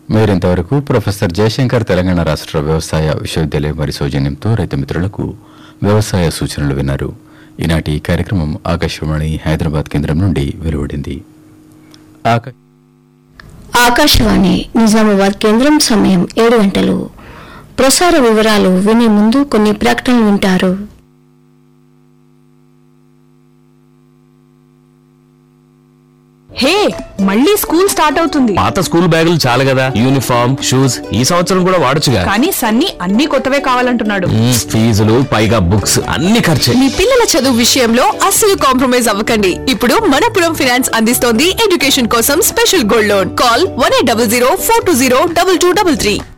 మీరింతవరకు ప్రొఫెసర్ జయశంకర్ తెలంగాణ రాష్ట్ర వ్యవసాయ విశ్వవిద్యాలయం వారి సౌజన్యంతో రైతు మిత్రులకు వ్యవసాయ సూచనలు విన్నారు ఈనాటి ఈ కార్యక్రమం ఆకాశవాణి హైదరాబాద్ కేంద్రం నుండి వెలువడింది ఆకా ఆకాశవాణి నిజామాబాద్ కేంద్రం సమయం ఏడు గంటలు ప్రసార వివరాలు వినే ముందు కొన్ని ప్రకటనలు వింటారు హే మళ్ళీ స్కూల్ స్టార్ట్ అవుతుంది పాత స్కూల్ బ్యాగులు చాలు కదా యూనిఫామ్ షూస్ ఈ సంవత్సరం కూడా వాడొచ్చుగా కానీ సన్నీ అన్ని కొత్తవే కావాలంటున్నాడు మ్మ్, ఫీజులు పైగా బుక్స్ అన్ని ఖర్చే మీ పిల్లల చదువు విషయంలో అస్సలు కాంప్రమైజ్ అవ్వకండి ఇప్పుడు మనపురం ఫినాన్స్ అందిస్తోంది ఎడ్యుకేషన్ కోసం special gold loan call one eight double zero four two zero double two double three